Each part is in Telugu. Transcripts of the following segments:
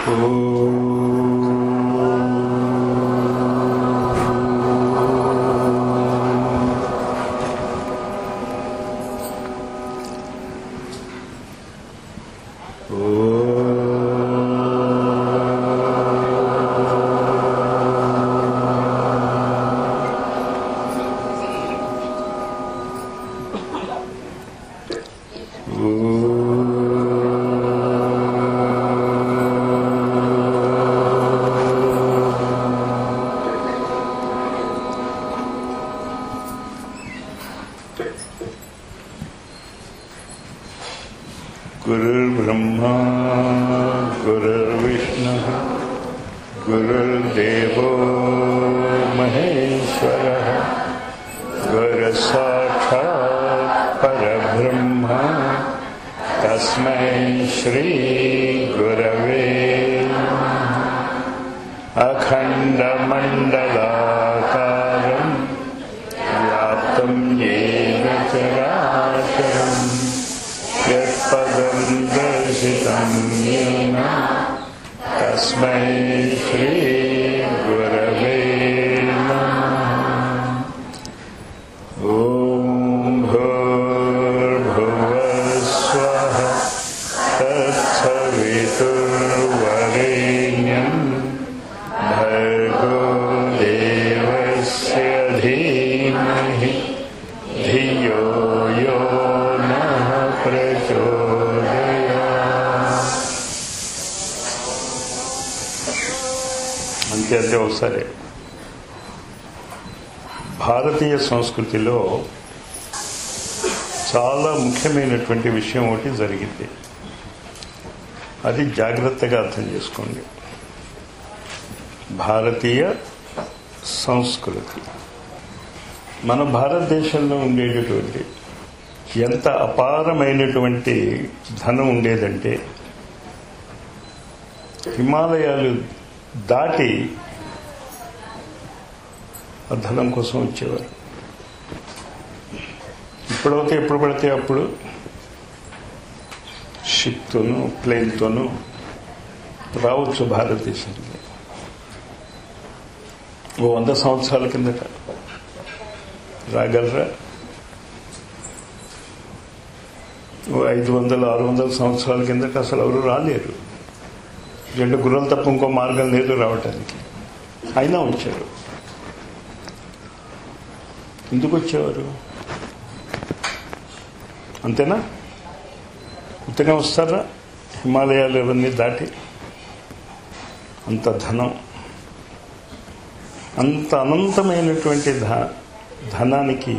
गुरुर्ब्रह्मा गुरुर्विष्णुः गुरुर्देवो महेश्वरः गुरुसाक्षात् परब्रह्म तस्मै श्रीगुरवे अखण्डमण्डलाकारम् व्याप्तं येन चराचरम् यत्पदं दर्शितं येन तस्मै श्रीगुरवे नमः ॐ भूर्भुवस्वः तत्सवितुर्वरेण्यं भर्गो देवस्य धीमहि धियो यो नः ప్రచోదయాత్ అంతే అంతే ఒకసారి భారతీయ సంస్కృతిలో చాలా ముఖ్యమైనటువంటి విషయం ఒకటి జరిగింది అది జాగ్రత్తగా అర్థం చేసుకోండి భారతీయ సంస్కృతి మన భారతదేశంలో ఉండేటటువంటి ఎంత అపారమైనటువంటి ధనం ఉండేదంటే హిమాలయాలు దాటి ఆ ధనం కోసం వచ్చేవారు ఇప్పుడైతే ఎప్పుడు పడితే అప్పుడు షిప్తోనూ ప్లేన్తోనూ రావచ్చు భారతదేశానికి ఓ వంద సంవత్సరాల కిందట రాగలరా ఓ ఐదు వందలు ఆరు వందల సంవత్సరాల కిందట అసలు ఎవరు రాలేరు రెండు గుర్రలు తప్ప ఇంకో మార్గం లేదు రావటానికి అయినా వచ్చారు ఎందుకు వచ్చేవారు అంతేనా ఉత్తగా వస్తారా హిమాలయాలు ఇవన్నీ దాటి అంత ధనం అంత అనంతమైనటువంటి ధ ధనానికి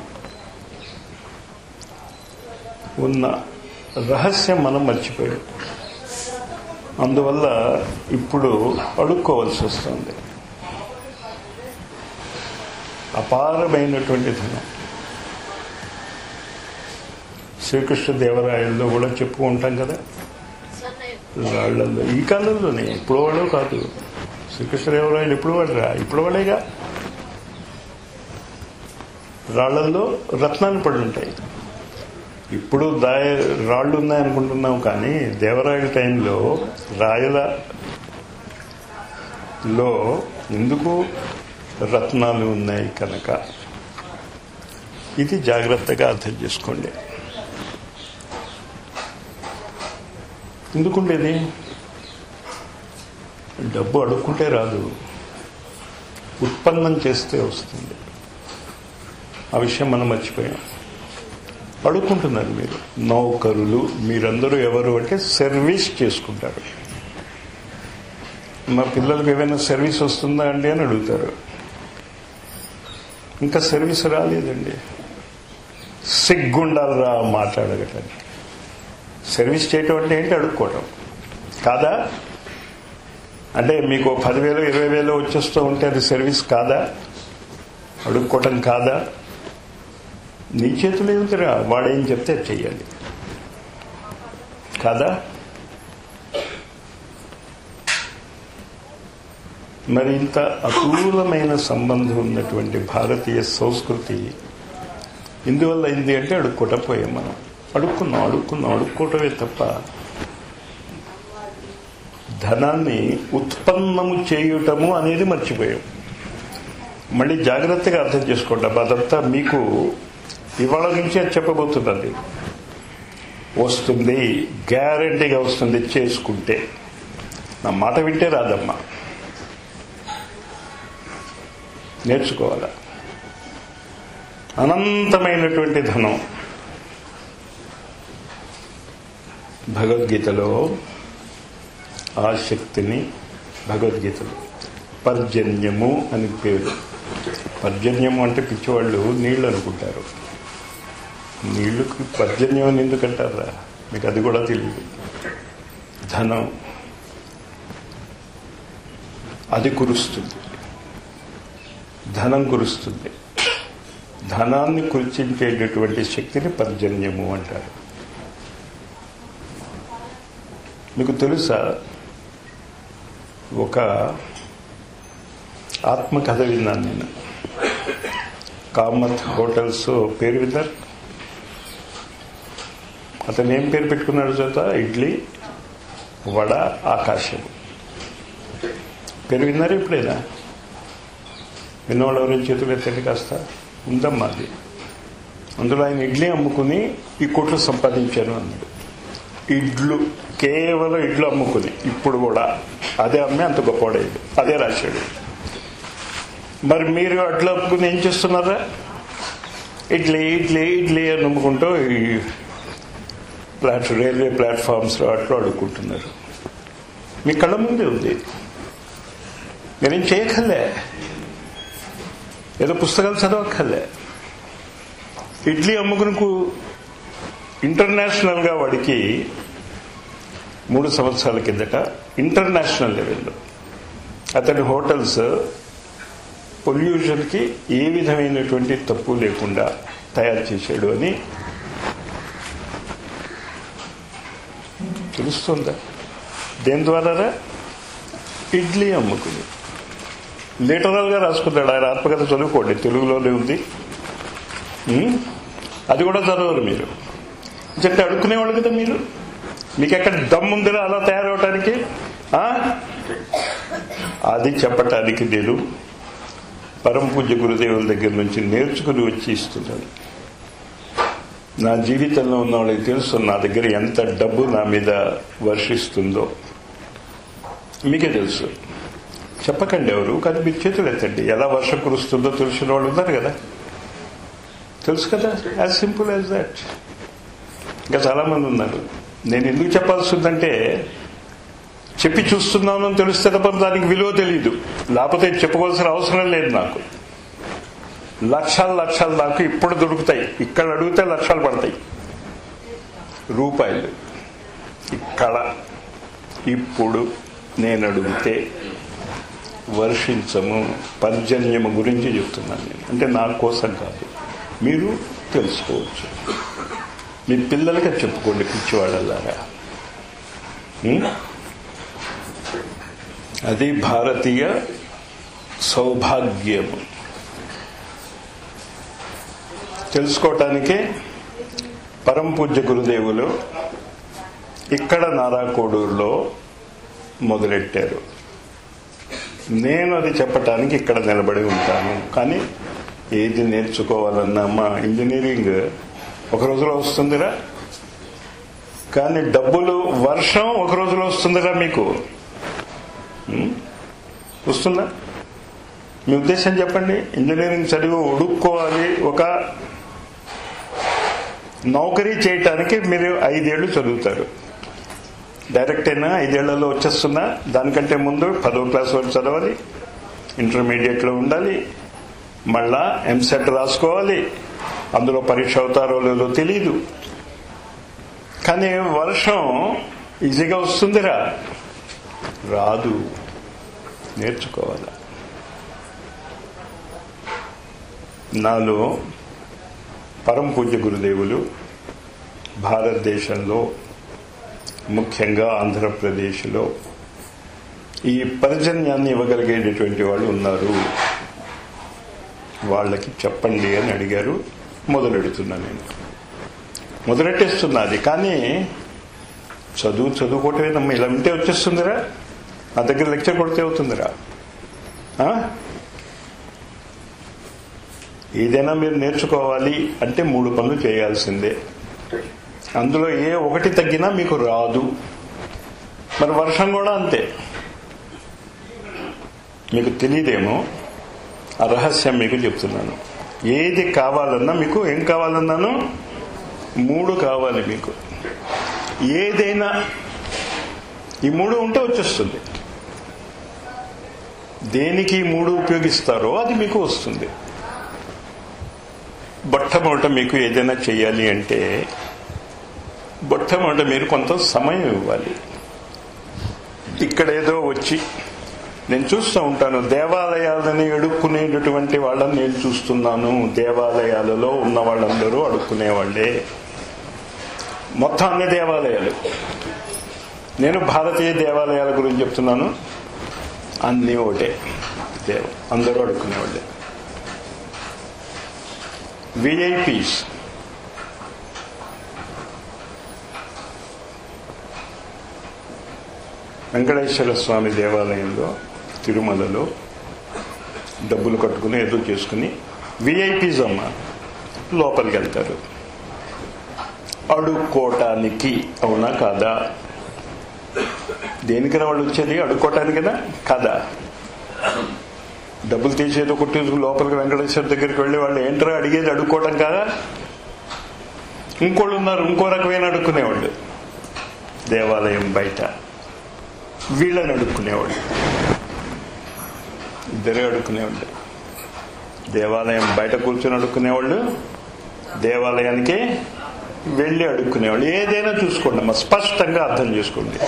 ఉన్న రహస్యం మనం మర్చిపోయాం అందువల్ల ఇప్పుడు అడుక్కోవాల్సి వస్తుంది అపారమైనటువంటి ధనం శ్రీకృష్ణ దేవరాయల్లో కూడా చెప్పుకుంటాం కదా రాళ్లలో ఈ కాలంలోనే ఇప్పుడు వాడు కాదు శ్రీకృష్ణదేవరాయలు ఎప్పుడు వాడరా ఇప్పుడు వాడేగా రాళ్లల్లో రత్నాలు పడి ఉంటాయి ఇప్పుడు దాయ రాళ్ళు ఉన్నాయనుకుంటున్నాం కానీ దేవరాయల టైంలో రాయల లో ఎందుకు రత్నాలు ఉన్నాయి కనుక ఇది జాగ్రత్తగా అర్థం చేసుకోండి ఎందుకుండేది డబ్బు అడుక్కుంటే రాదు ఉత్పన్నం చేస్తే వస్తుంది ఆ విషయం మనం మర్చిపోయాం అడుక్కుంటున్నారు మీరు నౌకరులు మీరందరూ ఎవరు అంటే సర్వీస్ చేసుకుంటారు మా పిల్లలకు ఏమైనా సర్వీస్ వస్తుందా అండి అని అడుగుతారు ఇంకా సర్వీస్ రాలేదండి సిగ్గుండాలరా మాట్లాడగటానికి సర్వీస్ చేయటం అంటే ఏంటి అడుక్కోవటం కాదా అంటే మీకు పదివేలు ఇరవై వేలు వచ్చేస్తూ ఉంటే అది సర్వీస్ కాదా అడుక్కోవటం కాదా నీ చేతులు ఏమిటిరా వాడేం చెప్తే చెయ్యాలి కాదా మరి ఇంత అపూర్వమైన సంబంధం ఉన్నటువంటి భారతీయ సంస్కృతి ఇందువల్ల అయింది అంటే అడుక్కోవటం పోయాం మనం అడుక్కున్నాం అడుక్కున్నాం అడుక్కోవటమే తప్ప ధనాన్ని ఉత్పన్నము చేయుటము అనేది మర్చిపోయాం మళ్ళీ జాగ్రత్తగా అర్థం చేసుకోండి అబ్బా, అదంతా మీకు ఇవాళ నుంచి అది చెప్పబోతున్నది వస్తుంది గ్యారంటీగా వస్తుంది చేసుకుంటే నా మాట వింటే రాదమ్మా నేర్చుకోవాలా అనంతమైనటువంటి ధనం భగవద్గీతలో ఆ శక్తిని భగవద్గీతలో పర్జన్యము అని పేరు పర్జన్యము అంటే పిచ్చివాళ్ళు నీళ్లు అనుకుంటారు నీళ్లకు పర్జన్యం అని ఎందుకంటారా మీకు అది కూడా తెలియదు ధనం అది కురుస్తుంది ధనం కురుస్తుంది ధనాన్ని కురిచించేటటువంటి శక్తిని పర్జన్యము అంటారు మీకు తెలుసా ఒక ఆత్మకథ విన్నాను నేను కామత్ హోటల్స్ పేరు విన్నారు అతను ఏం పేరు పెట్టుకున్నాడు చేత ఇడ్లీ వడ ఆకాశం పేరు విన్నారు ఎప్పుడైనా విన్నవాళ్ళు ఎవరైనా చేతులు ఎత్తండి కాస్త ఉందమ్మా అది అందులో ఆయన ఇడ్లీ అమ్ముకుని ఈ కోట్లు సంపాదించాను అన్నాడు ఇడ్లు కేవలం ఇడ్లు అమ్ముకుని ఇప్పుడు కూడా అదే అమ్మే అంత గొప్పవాడేది అదే రాశాడు మరి మీరు అడ్లు అమ్ముకుని ఏం చేస్తున్నారా ఇడ్లీ ఇడ్లీ ఇడ్లీ అని అమ్ముకుంటూ ఈ ప్లాట్ రైల్వే ప్లాట్ఫామ్స్లో అట్లా అడుక్కుంటున్నారు మీ కళ్ళ ముందే ఉంది నేనేం చేయక్కర్లే ఏదో పుస్తకాలు చదవక్కర్లే ఇడ్లీ అమ్ముకునికు ఇంటర్నేషనల్గా వాడికి మూడు సంవత్సరాల కిందట ఇంటర్నేషనల్ లెవెల్లో అతని హోటల్స్ పొల్యూషన్కి ఏ విధమైనటువంటి తప్పు లేకుండా తయారు చేశాడు అని తెలుస్తుందా దేని ద్వారా ఇడ్లీ అమ్ముకుని లిటరల్గా రాసుకున్నాడు ఆయన ఆత్మకథ చదువుకోండి తెలుగులోనే ఉంది ఉం? అది కూడా చదవరు మీరు చెప్తే అడుక్కునేవాళ్ళు కదా మీరు మీకు ఎక్కడ దమ్ముందిరా అలా తయారవటానికి ఆ? అది చెప్పటానికి నేను పరమ పూజ్య గురుదేవుల దగ్గర నుంచి నేర్చుకుని వచ్చి ఇస్తున్నాను నా జీవితంలో ఉన్న వాళ్ళకి తెలుసు నా దగ్గర ఎంత డబ్బు నా మీద వర్షిస్తుందో మీకే తెలుసు చెప్పకండి ఎవరు కానీ మీరు చేతులు ఎత్తండి ఎలా వర్షం కురుస్తుందో తెలిసిన వాళ్ళు ఉన్నారు కదా తెలుసు కదా యాజ్ సింపుల్ యాజ్ దాట్ ఇంకా చాలామంది ఉన్నారు నేను ఎందుకు చెప్పాల్సి ఉందంటే చెప్పి చూస్తున్నాను అని తెలిస్తే తప్ప దానికి విలువ తెలియదు లేకపోతే చెప్పుకోవాల్సిన అవసరం లేదు నాకు లక్షల లక్షలు నాకు ఇప్పుడు దొరుకుతాయి ఇక్కడ అడిగితే లక్షలు పడతాయి రూపాయలు ఇక్కడ ఇప్పుడు నేను అడిగితే వర్షించము పర్జన్యము గురించి చెప్తున్నాను నేను అంటే నా కోసం కాదు మీరు తెలుసుకోవచ్చు మీ పిల్లలకి అది చెప్పుకోండి పిచ్చివాళ్ళలారా ఉం? అది భారతీయ సౌభాగ్యము తెలుసుకోవటానికే పరమ పూజ్య గురుదేవులు ఇక్కడ నారాకోడూరులో మొదలెట్టారు నేను అది చెప్పటానికి ఇక్కడ నిలబడి ఉంటాను కానీ ఏది నేర్చుకోవాలన్నా మా ఇంజనీరింగ్ ఒక రోజులో వస్తుందిరా కానీ డబ్బులు వర్షం ఒక రోజులో వస్తుందిరా మీకు ఉం? వస్తుందా మీ ఉద్దేశం చెప్పండి ఇంజనీరింగ్ చదివి ఉడుక్కోవాలి ఒక నౌకరీ చేయటానికి మీరు ఐదేళ్లు చదువుతారు డైరెక్ట్ అయినా ఐదేళ్లలో వచ్చేస్తున్నా దానికంటే ముందు పదో క్లాస్ వరకు చదవాలి ఇంటర్మీడియట్లో ఉండాలి మళ్ళా ఎంసెట్ రాసుకోవాలి అందులో పరీక్ష అవుతారో లేదో తెలీదు కానీ వర్షం ఈజీగా వస్తుందిరా రాదు నేర్చుకోవాలి నాలో పరమ పూజ్య గురుదేవులు భారతదేశంలో ముఖ్యంగా ఆంధ్రప్రదేశ్లో ఈ పర్జన్యాన్ని ఇవ్వగలిగేటటువంటి వాళ్ళు ఉన్నారు వాళ్ళకి చెప్పండి అని అడిగారు మొదలెడుతున్నా నేను మొదలెట్టేస్తున్నది కానీ చదువు చదువుకోవటమేనమ్మా ఇలా ఉంటే వచ్చేస్తుందిరా నా దగ్గర లెక్చర్ కొడితే అవుతుందిరా ఆ? ఏదైనా మీరు నేర్చుకోవాలి అంటే మూడు పనులు చేయాల్సిందే అందులో ఏ ఒకటి తగ్గినా మీకు రాదు మరి వర్షం కూడా అంతే మీకు తెలియదేమో ఆ రహస్యం మీకు చెప్తున్నాను ఏది కావాలన్నా మీకు ఏం కావాలన్నాను మూడు కావాలి మీకు ఏదైనా ఈ మూడు ఉంటే వచ్చేస్తుంది దేనికి ఈ మూడు ఉపయోగిస్తారో అది మీకు వస్తుంది మొట్టమొదట మీకు ఏదైనా చేయాలి అంటే మొట్టమొదట మీరు కొంత సమయం ఇవ్వాలి ఇక్కడ ఏదో వచ్చి నేను చూస్తూ ఉంటాను దేవాలయాలని అడుక్కునేటటువంటి వాళ్ళని నేను చూస్తున్నాను దేవాలయాలలో ఉన్న వాళ్ళందరూ అడుక్కునే వాళ్ళే మొత్తం అన్ని దేవాలయాలు నేను భారతీయ దేవాలయాల గురించి చెప్తున్నాను అన్నీ ఒకటే దేవ అందరూ అడుక్కునేవాళ్ళే విఐపీస్ వెంకటేశ్వర స్వామి దేవాలయంలో తిరుమలలో డబ్బులు కట్టుకుని ఏదో చేసుకుని విఐపీస్ అమ్మ లోపలికి వెళ్తారు అడుక్కోటానికి అవునా కాదా దేనికైనా వాళ్ళు వచ్చేది అడుక్కోటానికైనా కాదా డబ్బులు తీసేదో కొట్టేందుకు లోపలికి వెంకటేశ్వర దగ్గరికి వెళ్ళి వాళ్ళు ఏంటరా అడిగేది అడుక్కోవటం కాదా ఇంకోళ్ళు ఉన్నారు ఇంకో రకమైన అడుక్కునేవాళ్ళు దేవాలయం బయట వీళ్ళని అడుక్కునేవాళ్ళు ఇద్దరే అడుక్కునేవాళ్ళు దేవాలయం బయట కూర్చొని అడుక్కునేవాళ్ళు దేవాలయానికి వెళ్ళి అడుక్కునేవాళ్ళు ఏదైనా చూసుకోండి అమ్మా స్పష్టంగా అర్థం చేసుకోండి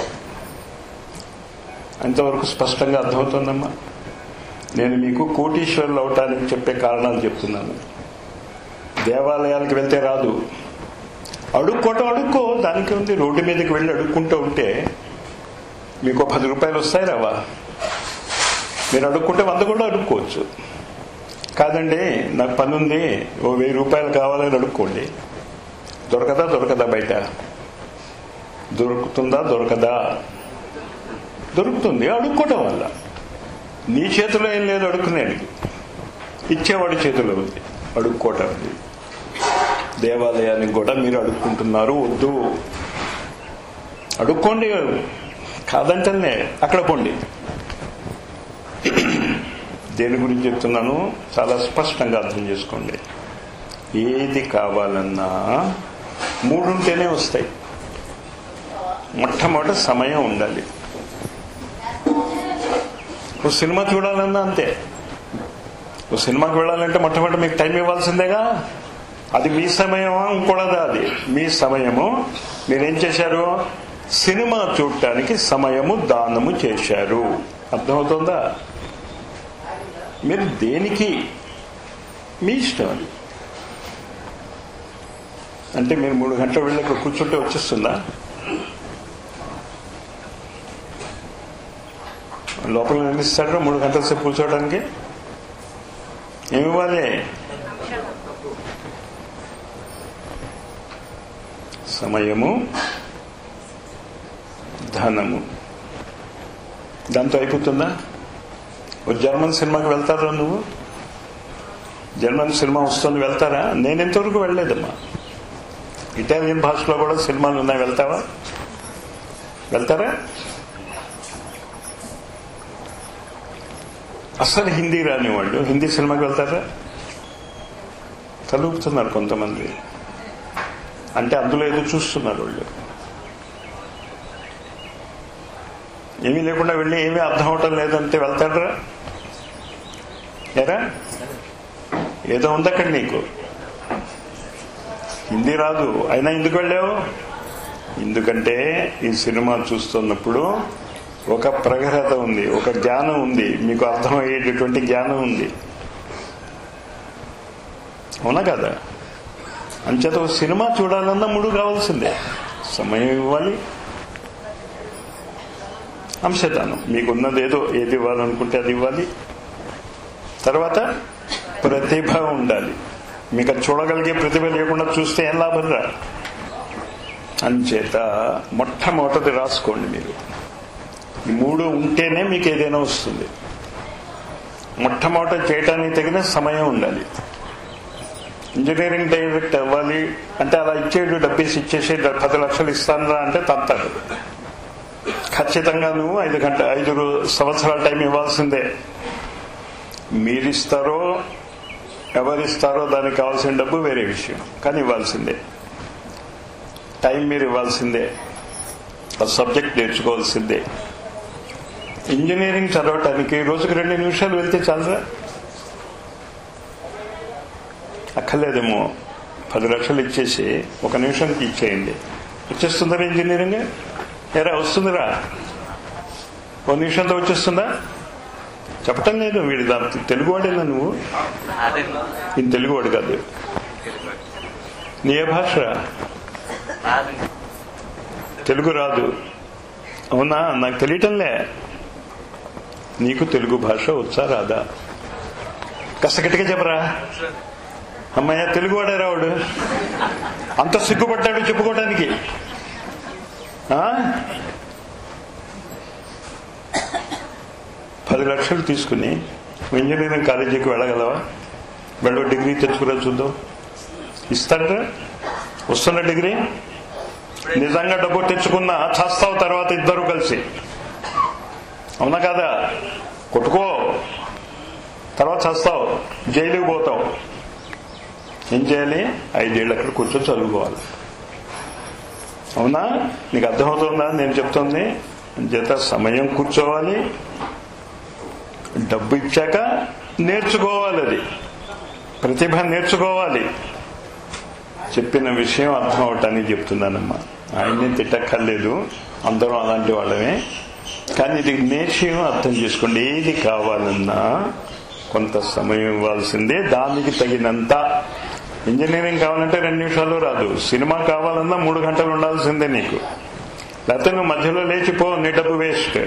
అంతవరకు స్పష్టంగా అర్థమవుతుందమ్మా నేను మీకు కోటీశ్వరులు అవటానికి చెప్పే కారణాలు చెప్తున్నాను దేవాలయాలకు వెళ్తే రాదు అడుక్కోవటం అడుక్కో దానికి ఉంది రోడ్డు మీదకి వెళ్ళి అడుక్కుంటూ ఉంటే మీకు పది రూపాయలు వస్తాయి రావా మీరు అడుక్కుంటే వంద కూడా అడుక్కోవచ్చు కాదండి నాకు పని ఉంది ఓ వెయ్యి రూపాయలు కావాలని అడుక్కోండి దొరకదా దొరకదా బయట దొరుకుతుందా దొరకదా దొరుకుతుంది అడుక్కోవటం వల్ల నీ చేతిలో ఏం లేదు అడుక్కునేది ఇచ్చేవాడి చేతిలో ఉంది అడుక్కోవటం దేవాలయానికి కూడా మీరు అడుక్కుంటున్నారు వద్దు అడుక్కోండి కాదంటేనే అక్కడ పోండి దేని గురించి చెప్తున్నాను చాలా స్పష్టంగా అర్థం చేసుకోండి ఏది కావాలన్నా మూడుంటేనే వస్తాయి మొట్టమొదట సమయం ఉండాలి ఓ సినిమా చూడాలన్నా అంతే ఓ సినిమాకి వెళ్ళాలంటే మొట్టమొదటి మీకు టైం ఇవ్వాల్సిందేగా అది మీ సమయమా ఇంకోడదా అది మీ సమయము మీరేం చేశారు సినిమా చూడటానికి సమయము దానము చేశారు అర్థమవుతుందా మీరు దేనికి మీ ఇష్టం అది అంటే మీరు మూడు గంటలు వెళ్ళి అక్కడ కూర్చుంటే వచ్చేస్తుందా లోపల నిర్మిస్తాడు మూడు గంటల సేపు కూర్చోవడానికి ఏమి ఇవ్వాలి సమయము ధనము దాంతో అయిపోతుందా ఓ జర్మన్ సినిమాకి వెళ్తారా నువ్వు జర్మన్ సినిమా వస్తుంది వెళ్తారా నేను ఎంతవరకు వెళ్ళలేదమ్మా ఇటాలియన్ భాషలో కూడా సినిమాలు ఉన్నాయి వెళ్తావా వెళ్తారా అసలు హిందీ రాని వాళ్ళు హిందీ సినిమాకి వెళ్తారా తలుపుతున్నారు కొంతమంది అంటే అందులో ఏదో చూస్తున్నారు వాళ్ళు ఏమీ లేకుండా వెళ్ళి ఏమీ అర్థం అవటం లేదంటే వెళ్తాడరా ఏరా ఏదో ఉంది అక్కడ నీకు హిందీ రాదు అయినా ఎందుకు వెళ్ళావు ఎందుకంటే ఈ సినిమా చూస్తున్నప్పుడు ఒక ప్రగరత ఉంది ఒక జ్ఞానం ఉంది మీకు అర్థమయ్యేటటువంటి జ్ఞానం ఉంది అవునా కదా అంచేత ఒక సినిమా చూడాలన్నా మూడు కావాల్సిందే సమయం ఇవ్వాలి అంశదానం మీకున్నది ఏదో ఏది ఇవ్వాలనుకుంటే అది ఇవ్వాలి తర్వాత ప్రతిభ ఉండాలి మీకు అది చూడగలిగే ప్రతిభ లేకుండా చూస్తే ఏం లాభం రా అంచేత మొట్టమొదటిది రాసుకోండి మీరు ఈ మూడు ఉంటేనే మీకు ఏదైనా వస్తుంది మొట్టమొదట చేయటానికి తగిన సమయం ఉండాలి ఇంజనీరింగ్ డైరెక్ట్ అవ్వాలి అంటే అలా ఇచ్చేడు డబ్బేసి ఇచ్చేసి పది లక్షలు ఇస్తానరా అంటే తంతాడు ఖచ్చితంగా నువ్వు ఐదు గంట ఐదు రో- సంవత్సరాల టైం ఇవ్వాల్సిందే మీరిస్తారో ఎవరిస్తారో దానికి కావాల్సిన డబ్బు వేరే విషయం కానీ ఇవ్వాల్సిందే టైం మీరు ఇవ్వాల్సిందే ఆ సబ్జెక్ట్ నేర్చుకోవాల్సిందే ఇంజనీరింగ్ చదవటానికి రోజుకు రెండు నిమిషాలు వెళ్తే చాలరా అక్కర్లేదేమో పది లక్షలు ఇచ్చేసి ఒక నిమిషంకి ఇచ్చేయండి వచ్చేస్తుందా ఇంజనీరింగ్ ఎరా వస్తుందిరా ఓ నిమిషంతో వచ్చేస్తుందా చెప్పటం లేదు వీడి దా తెలుగువాడేనా నువ్వు అదే ఈయన తెలుగువాడు కాదు నీ ఏ భాష రాదు తెలుగు రాదు అవునా నాకు తెలియటంలే నీకు తెలుగు భాష వచ్చా రాదా కాస్త గట్టిగా చెప్పరా అమ్మాయ తెలుగువాడే రావుడు అంత సిగ్గుపడ్డాడు చెప్పుకోవడానికి ఆ? పది లక్షలు తీసుకుని ఇంజనీరింగ్ కాలేజీకి వెళ్ళగలవా వెళ్ళో డిగ్రీ తెచ్చుకురా చూద్దాం ఇస్తాడరా వస్తున్న డిగ్రీ నిజంగా డబ్బు తెచ్చుకున్నా చస్తావు తర్వాత ఇద్దరు కలిసి అవునా కదా కొట్టుకో తర్వాత చస్తావు జైలుకి పోతావు ఏం చేయాలి ఐదేళ్ళు అక్కడ కూర్చొని చదువుకోవాలి అవునా నీకు అర్థమవుతుందా నేను చెప్తుంది చేత సమయం కూర్చోవాలి డబ్బు ఇచ్చాక నేర్చుకోవాలి అది ప్రతిభ నేర్చుకోవాలి చెప్పిన విషయం అర్థం అవటానికి చెప్తున్నానమ్మా ఆయన్ని తిట్టక్కర్లేదు అందరం అలాంటి వాళ్ళమే కానీ ఇది నేర్చయం అర్థం చేసుకోండి ఏది కావాలన్నా కొంత సమయం ఇవ్వాల్సిందే దానికి తగినంత ఇంజనీరింగ్ కావాలంటే రెండు నిమిషాలు రాదు సినిమా కావాలన్నా మూడు గంటలు ఉండాల్సిందే నీకు లేకపోతే నువ్వు మధ్యలో లేచిపో నీ డబ్బు వేస్ట్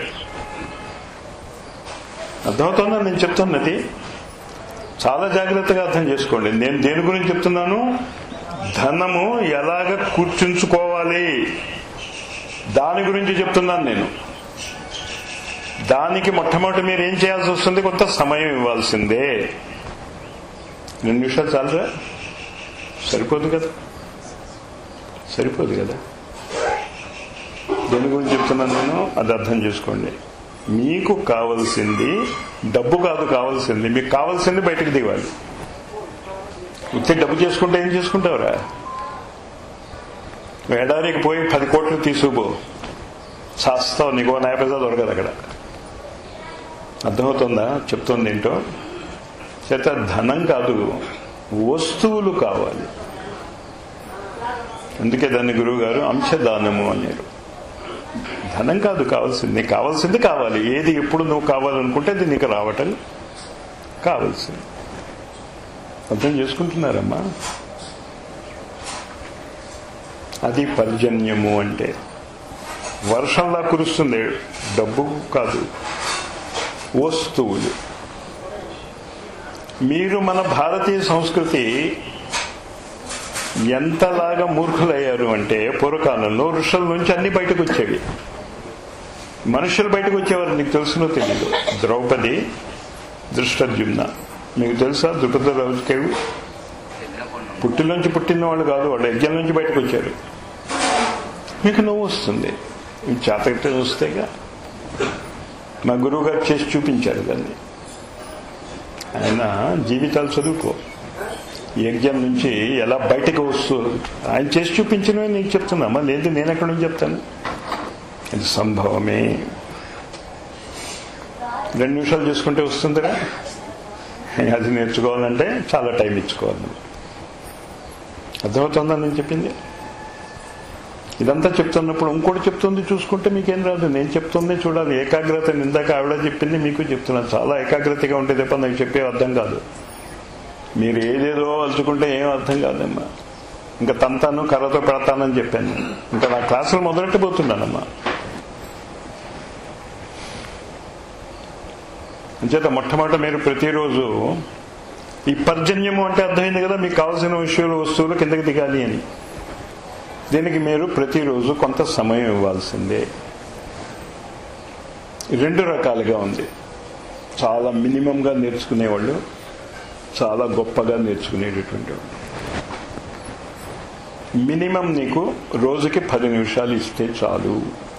అర్థమవుతుందా నేను చెప్తున్నది చాలా జాగ్రత్తగా అర్థం చేసుకోండి నేను దేని గురించి చెప్తున్నాను ధనము ఎలాగ కూర్చుంచుకోవాలి దాని గురించి చెప్తున్నాను నేను దానికి మొట్టమొదటి మీరు ఏం చేయాల్సి వస్తుంది కొంత సమయం ఇవ్వాల్సిందే రెండు నిమిషాలు చాలరా సరిపోదు కదా సరిపోదు కదా దేని గురించి చెప్తున్నాను నేను అది అర్థం చేసుకోండి మీకు కావలసింది డబ్బు కాదు కావాల్సింది మీకు కావాల్సింది బయటకు దిగాలి ఇచ్చే డబ్బు చేసుకుంటే ఏం చేసుకుంటావురా ఎడారికి పోయి పది కోట్లు తీసుకుపో చేస్తావు నీకు నాయ పైసా దొరకదు అక్కడ అర్థమవుతుందా చెప్తుంది ఏంటో చేత ధనం కాదు వస్తువులు కావాలి అందుకే దాన్ని గురువు గారు అంశదానము అన్నారు ధనం కాదు కావాల్సింది నీకు కావాల్సింది కావాలి ఏది ఎప్పుడు నువ్వు కావాలనుకుంటే అది నీకు రావటం కావాల్సింది అర్థం చేసుకుంటున్నారమ్మా అది పర్జన్యము అంటే వర్షంలా కురుస్తుంది డబ్బు కాదు వస్తువులు మీరు మన భారతీయ సంస్కృతి ఎంతలాగా మూర్ఖులయ్యారు అంటే పూర్వకాలంలో ఋషుల నుంచి అన్ని బయటకు వచ్చేవి మనుషులు బయటకు వచ్చేవారు నీకు తెలుసునో తెలీదు ద్రౌపది దృష్టద్యుమ్న మీకు తెలుసా ద్రుపద రాజుకేవి పుట్టిలోంచి పుట్టిన వాళ్ళు కాదు వాళ్ళు యజ్ఞం నుంచి బయటకు వచ్చారు మీకు నువ్వు వస్తుంది ఈ చేతకట్టే వస్తేగా మా గురువు గారు చేసి చూపించారు దాన్ని ఆయన జీవితాలు చదువుకో యజ్ఞం నుంచి ఎలా బయటకు వస్తూ ఆయన చేసి చూపించినవే నీకు చెప్తున్నామా లేదు నేను ఎక్కడి నుంచి చెప్తాను ఇది సంభవమే రెండు నిమిషాలు చూసుకుంటే వస్తుందిరా అది నేర్చుకోవాలంటే చాలా టైం ఇచ్చుకోవాలి అర్థమవుతుందా నేను చెప్పింది ఇదంతా చెప్తున్నప్పుడు ఇంకోటి చెప్తుంది చూసుకుంటే మీకేం రాదు నేను చెప్తుంది చూడాలి ఏకాగ్రత ఇందాక ఆవిడ చెప్పింది మీకు చెప్తున్నాను చాలా ఏకాగ్రతగా ఉంటే తప్ప నాకు చెప్పే అర్థం కాదు మీరు ఏదేదో అలుచుకుంటే ఏం అర్థం కాదమ్మా ఇంకా తంతాను కర్రతో పెడతానని చెప్పాను ఇంకా నా క్లాసులు మొదలెట్టబోతున్నానమ్మా అంచేత మొట్టమొదట మీరు ప్రతిరోజు ఈ పర్జన్యము అంటే అర్థమైంది కదా మీకు కావాల్సిన విషయాలు వస్తువులు కిందకి దిగాలి అని దీనికి మీరు ప్రతిరోజు కొంత సమయం ఇవ్వాల్సిందే రెండు రకాలుగా ఉంది చాలా మినిమంగా నేర్చుకునేవాళ్ళు చాలా గొప్పగా నేర్చుకునేటటువంటి వాళ్ళు మినిమం నీకు రోజుకి పది నిమిషాలు ఇస్తే చాలు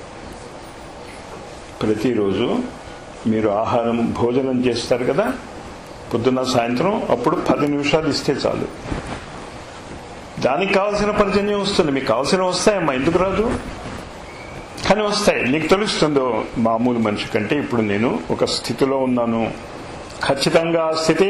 ప్రతిరోజు మీరు ఆహారం భోజనం చేస్తారు కదా పొద్దున్న సాయంత్రం అప్పుడు పది నిమిషాలు ఇస్తే చాలు దానికి కావాల్సిన పర్జన్యం వస్తుంది మీకు కావాల్సిన వస్తాయమ్మా ఎందుకు రాదు కానీ వస్తాయి నీకు తెలుస్తుందో మామూలు మనిషి కంటే ఇప్పుడు నేను ఒక స్థితిలో ఉన్నాను ఖచ్చితంగా ఆ స్థితి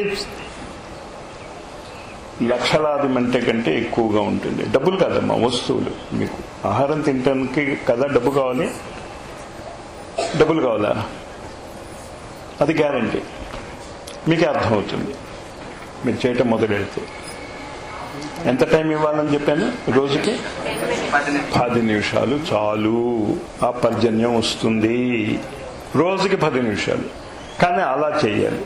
లక్షలాది మంటే కంటే ఎక్కువగా ఉంటుంది డబ్బులు కాదమ్మా వస్తువులు మీకు ఆహారం తినడానికి కదా డబ్బు కావాలి డబ్బులు కావాలా అది గ్యారంటీ మీకే అర్థమవుతుంది మీరు చేయటం మొదలెడితే ఎంత టైం ఇవ్వాలని చెప్పాను రోజుకి పది నిమిషాలు పది నిమిషాలు చాలు ఆ పర్జన్యం వస్తుంది రోజుకి పది నిమిషాలు కానీ అలా చేయాలి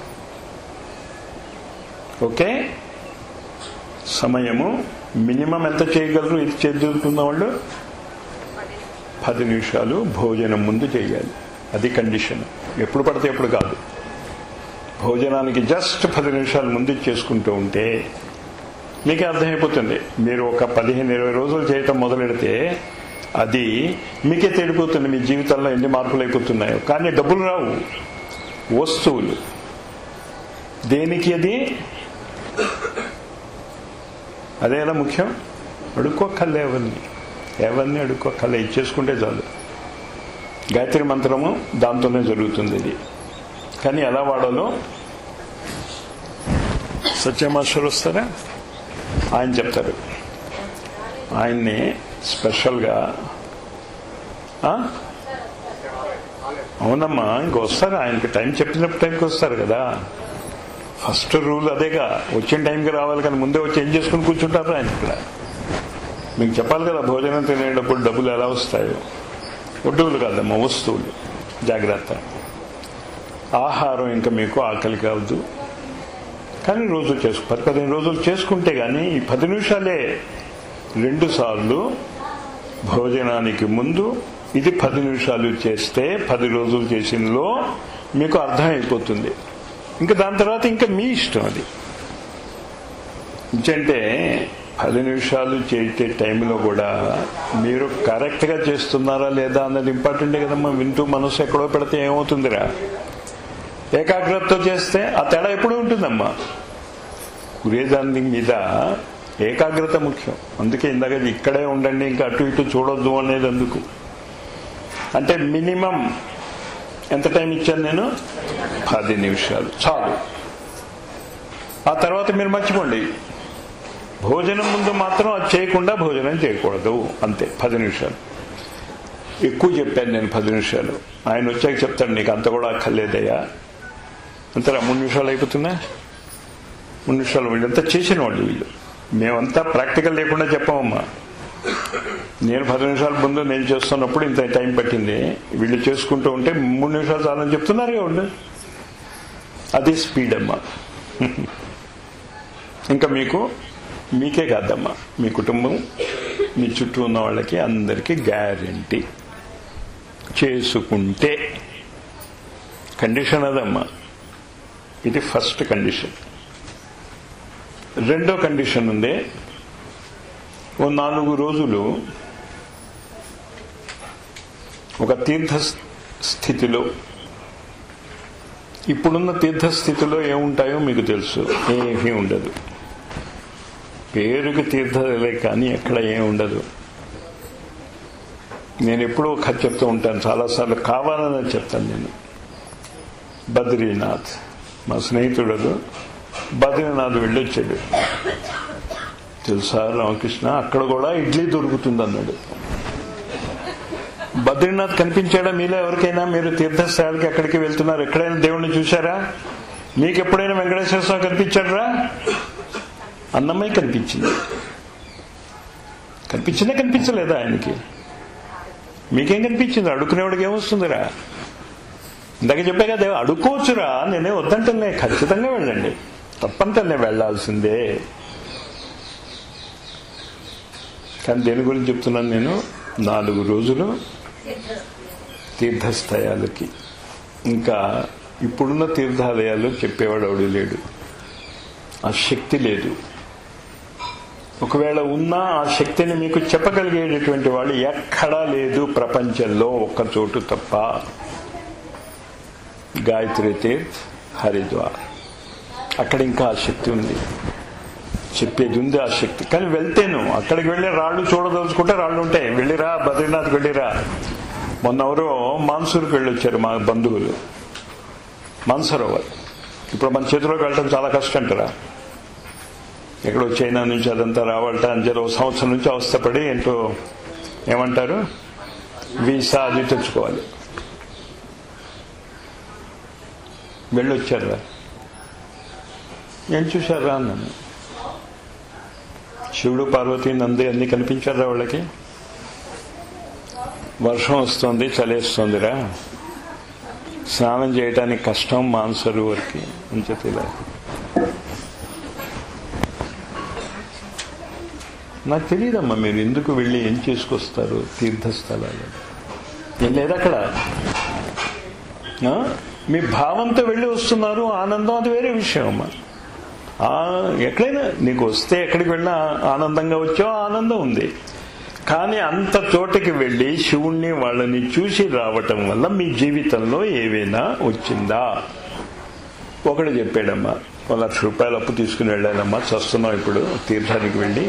ఓకే సమయము మినిమం ఎంత చేయగలరు ఇది చేద్దుతున్న వాళ్ళు పది నిమిషాలు భోజనం ముందు చేయాలి అది కండిషన్ ఎప్పుడు పడితే ఎప్పుడు కాదు భోజనానికి జస్ట్ పది నిమిషాల ముందు చేసుకుంటూ ఉంటే మీకే అర్థమైపోతుంది మీరు ఒక పదిహేను ఇరవై రోజులు చేయటం మొదలెడితే అది మీకే తెలిపోతుంది మీ జీవితంలో ఎన్ని మార్పులు అయిపోతున్నాయో కానీ డబ్బులు రావు వస్తువులు దేనికి అది అదేలా ముఖ్యం అడుక్కోక్కర్లే ఎవరిని ఎవరిని అడుక్కోక్కర్లే ఇచ్చేసుకుంటే చాలు గాయత్రి మంత్రము దాంతోనే జరుగుతుంది ఇది కానీ ఎలా వాడాలో సత్యమాస్టర్ వస్తారా ఆయన చెప్తారు ఆయన్ని స్పెషల్గా ఆ? అవునమ్మా ఇంక వస్తారు ఆయనకి టైం చెప్పినప్పుడు టైంకి వస్తారు కదా ఫస్ట్ రూల్ అదేగా వచ్చిన టైంకి రావాలి కానీ ముందే వచ్చి ఏం చేసుకుని కూర్చుంటారు ఆయన ఇక్కడ మీకు చెప్పాలి కదా భోజనం తినేటప్పుడు డబ్బులు ఎలా వస్తాయో వడ్డీలు కాదమ్మా వస్తువులు జాగ్రత్త ఆహారం ఇంకా మీకు ఆకలి కావద్దు కానీ రోజు చేసుకు పది పదిహేను రోజులు చేసుకుంటే కానీ ఈ పది నిమిషాలే రెండు సార్లు భోజనానికి ముందు ఇది పది నిమిషాలు చేస్తే పది రోజులు చేసినలో మీకు అర్థమైపోతుంది ఇంకా దాని తర్వాత ఇంకా మీ ఇష్టం అది అంటే పది నిమిషాలు చేసే టైంలో కూడా మీరు కరెక్ట్గా చేస్తున్నారా లేదా అన్నది ఇంపార్టెంటే కదమ్మా వింటూ మనసు ఎక్కడో పెడితే ఏమవుతుందిరా ఏకాగ్రతతో చేస్తే ఆ తేడా ఎప్పుడూ ఉంటుందమ్మా కురేదాన్ని మీద ఏకాగ్రత ముఖ్యం అందుకే ఇందాక ఇక్కడే ఉండండి ఇంకా అటు ఇటు చూడొద్దు అనేది అందుకు అంటే మినిమం ఎంత టైం ఇచ్చాను నేను పది నిమిషాలు చాలు ఆ తర్వాత మీరు మర్చిపోండి భోజనం ముందు మాత్రం అది చేయకుండా భోజనం చేయకూడదు అంతే పది నిమిషాలు ఎక్కువ చెప్పాను నేను పది నిమిషాలు ఆయన వచ్చాక చెప్తాడు నీకు అంత కూడా అక్కర్లేదయ్యా అంతరా మూడు నిమిషాలు అయిపోతున్నా మూడు నిమిషాలు వీళ్ళంతా చేసిన వాళ్ళు వీళ్ళు మేమంతా ప్రాక్టికల్ లేకుండా చెప్పామమ్మా నేను పది నిమిషాల ముందు నేను చేస్తున్నప్పుడు ఇంత టైం పట్టింది వీళ్ళు చేసుకుంటూ ఉంటే మూడు నిమిషాలు చాలని చెప్తున్నారు ఉండు అది స్పీడ్ అమ్మా ఇంకా మీకు మీకే కాదమ్మా మీ కుటుంబం మీ చుట్టూ ఉన్న వాళ్ళకి అందరికీ గ్యారంటీ చేసుకుంటే కండిషన్ అదమ్మా ఇది ఫస్ట్ కండిషన్ రెండో కండిషన్ ఉంది ఓ నాలుగు రోజులు ఒక తీర్థ స్థితిలో ఇప్పుడున్న తీర్థ స్థితిలో ఏముంటాయో మీకు తెలుసు ఏమీ ఉండదు పేరుకి తీర్థలే కానీ ఎక్కడ ఏం ఉండదు నేను ఎప్పుడూ కథ చెప్తూ ఉంటాను చాలాసార్లు కావాలని చెప్తాను నేను బద్రీనాథ్ మా స్నేహితుడు బద్రీనాథ్ వెళ్ళొచ్చాడు తెలుసా రామకృష్ణ అక్కడ కూడా ఇడ్లీ దొరుకుతుంది అన్నాడు బద్రీనాథ్ కనిపించాడా మీలో ఎవరికైనా మీరు తీర్థస్థలాలకి ఎక్కడికి వెళ్తున్నారు ఎక్కడైనా దేవుణ్ణి చూశారా మీకు ఎప్పుడైనా వెంకటేశ్వర స్వామి కనిపించాడురా అన్నమయ్య కనిపించింది కనిపించిందా కనిపించలేదా ఆయనకి మీకేం కనిపించింది అడుక్కునేవాడికి ఏమొస్తుందిరా ఇందాక చెప్పే కదా అడుక్కోవచ్చురా నేనే వద్దంటే ఖచ్చితంగా వెళ్ళండి తప్పంటే వెళ్లాల్సిందే కానీ దేని గురించి చెప్తున్నాను నేను నాలుగు రోజులు తీర్థస్థయాలకి ఇంకా ఇప్పుడున్న తీర్థాలయాలు చెప్పేవాడు ఎవడు లేడు ఆ శక్తి లేదు ఒకవేళ ఉన్నా ఆ శక్తిని మీకు చెప్పగలిగేటటువంటి వాళ్ళు ఎక్కడా లేదు ప్రపంచంలో ఒక్క చోటు తప్ప గాయత్రి తీర్థ్ హరిద్వార్ అక్కడ ఇంకా ఆ శక్తి ఉంది చెప్పేది ఉంది ఆ శక్తి కానీ వెళ్తేను అక్కడికి వెళ్ళి రాళ్ళు చూడదలుచుకుంటే రాళ్ళు ఉంటాయి వెళ్ళిరా బద్రీనాథ్కి వెళ్ళిరా మొన్న ఎవరో మాన్సూర్కి వెళ్ళొచ్చారు మా బంధువులు మాన్సరోవర్ ఇప్పుడు మన చేతిలోకి వెళ్ళడం చాలా కష్టం అంటారా ఎక్కడో చైనా నుంచి అదంతా రావాలట అంచెలు ఒక సంవత్సరం నుంచి అవస్థపడి ఏంటో ఏమంటారు వీసా అది తెచ్చుకోవాలి వెళ్ళొచ్చారా ఏం చూశారా అన్నాను శివుడు పార్వతి నంది అన్ని కనిపించారా వాళ్ళకి వర్షం వస్తుంది చలేస్తుందిరా స్నానం చేయడానికి కష్టం మాన్సరోవర్కి అని చెప్పిలా నాకు తెలియదమ్మా మీరు ఎందుకు వెళ్ళి ఏం చేసుకొస్తారు తీర్థస్థలాలు ఏం లేదు అక్కడ ఆ? మీ భావంతో వెళ్ళి వస్తున్నారు ఆనందం అది వేరే విషయం అమ్మా ఆ, ఎక్కడైనా నీకు వస్తే ఎక్కడికి వెళ్ళినా ఆనందంగా వచ్చావు ఆనందం ఉంది కానీ అంత చోటకి వెళ్ళి శివుణ్ణి వాళ్ళని చూసి రావటం వల్ల మీ జీవితంలో ఏవైనా వచ్చిందా ఒకడు చెప్పాడమ్మా ఒక లక్ష రూపాయలు అప్పు తీసుకుని వెళ్ళానమ్మా చస్తున్నాం ఇప్పుడు తీర్థానికి వెళ్ళి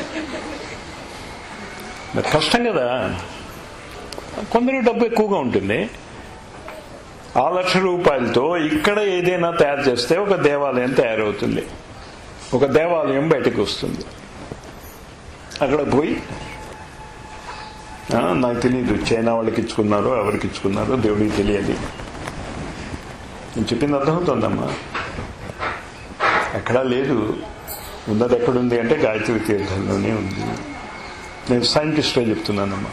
మరి కష్టం కదా కొందరికి డబ్బు ఎక్కువగా ఉంటుంది ఆ లక్ష రూపాయలతో ఇక్కడ ఏదైనా తయారు చేస్తే ఒక దేవాలయం తయారవుతుంది ఒక దేవాలయం బయటకు వస్తుంది అక్కడ పోయి ఆ, నాకు తెలియదు చైనా వాళ్ళకి ఇచ్చుకున్నారో ఎవరికి ఇచ్చుకున్నారో దేవుడికి తెలియాలి నేను చెప్పింది అర్థమవుతుందమ్మా ఎక్కడా లేదు ఉన్నది ఎక్కడుంది అంటే గాయత్రి తీర్థంలోనే ఉంది నేను సైంటిస్ట్గా చెప్తున్నానమ్మా